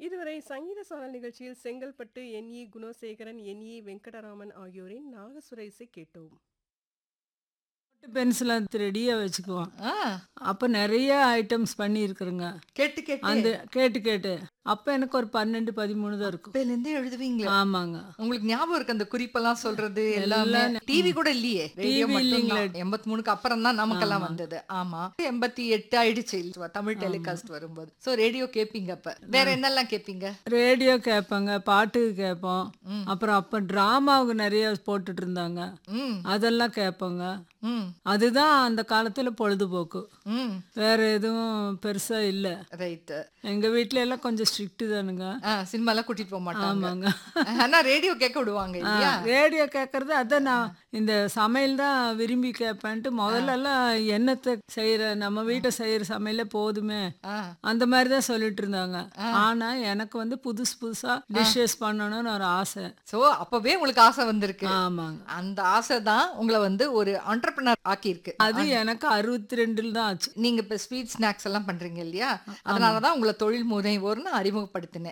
இதுவரை சங்கீத சாரல் நிகழ்ச்சியில் செங்கல்பட்டு என் இ குணசேகரன் என் இ வெங்கடராமன் ஆகியோரின் நாகசுர இசை கேட்டோம் பென்சிலை ரெடியாக வச்சுக்குவோம் ஆ, அப்போ நிறைய ஐட்டம்ஸ் பண்ணியிருக்கிறேங்க கேட்டு கேட்டு அந்த கேட்டு கேட்டு அப்போ எனக்கு ஒரு பன்னெண்டு பதிமூணு தான் இருக்கும் அப்பையிலேருந்தே எழுதுவீங்களா ஆமாங்க உங்களுக்கு ஞாபகம் இருக்கு அந்த குறிப்பெல்லாம் சொல்றது எல்லாமே எல்லாம் டிவி கூட இல்லையே ரேடியோ TV இல்லைங்களே. மட்டும் எண்பத்தி மூணுக்கு அப்புறம் தான் நமக்கெல்லாம் ஆமா. வந்தது ஆமா எண்பத்தி எட்டு ஆயிடுச்சு இல்ல, தமிழ் டெலிகாஸ்ட் வரும்போது சோ ரேடியோ கேப்பீங்க அப்ப வேற என்னெல்லாம் கேப்பீங்க ரேடியோ கேட்பாங்க பாட்டு கேட்போம் ம். அப்புறம் அப்போ ட்ராமாவுக்கு நிறைய போட்டுட்டு இருந்தாங்க ம் அதெல்லாம் கேட்போங்க ம் அதுதான் அந்த காலத்தில் பொழுதுபோக்கு ம் வேற எதுவும் பெருசாக இல்லை ரைட்டு எங்கள் வீட்டில எல்லாம் கொஞ்சம் ஸ்ட்ரிக்ட்டு தானுங்க சினிமாலாம் கூட்டிட்டு போக மாட்டாங்க ஆமாங்க ஆனா ரேடியோ கேட்க விடுவாங்க இல்லையா ரேடியோ கேட்கறது அதான் நான் இந்த சமையல் தான் விரும்பி கேட்பேன்ட்டு முதல்ல எல்லாம் என்னத்தை செய்யற நம்ம வீட்டை செய்யற சமையலே போதுமே ஆ, அந்த மாதிரி தான் சொல்லிட்டு இருந்தாங்க ஆனா எனக்கு வந்து புதுசு புதுசா டிஷ்ஷஸ் பண்ணணும்னு ஒரு ஆசை சோ அப்பவே உங்களுக்கு ஆசை வந்திருக்கு ஆமாங்க அந்த ஆசை தான் உங்களை வந்து ஒரு ஆண்டர்பிரினர் ஆக்கியிருக்கு அது எனக்கு அறுபத்தி ரெண்டுல தான் ஆச்சு நீங்க இப்ப ஸ்வீட் ஸ்நாக்ஸ் எல்லாம் பண்றீங்க இல்லையா அதனாலதான் உங்களை தொழில் முனைவோர்னு அறிமுகப்படுத்தினேன்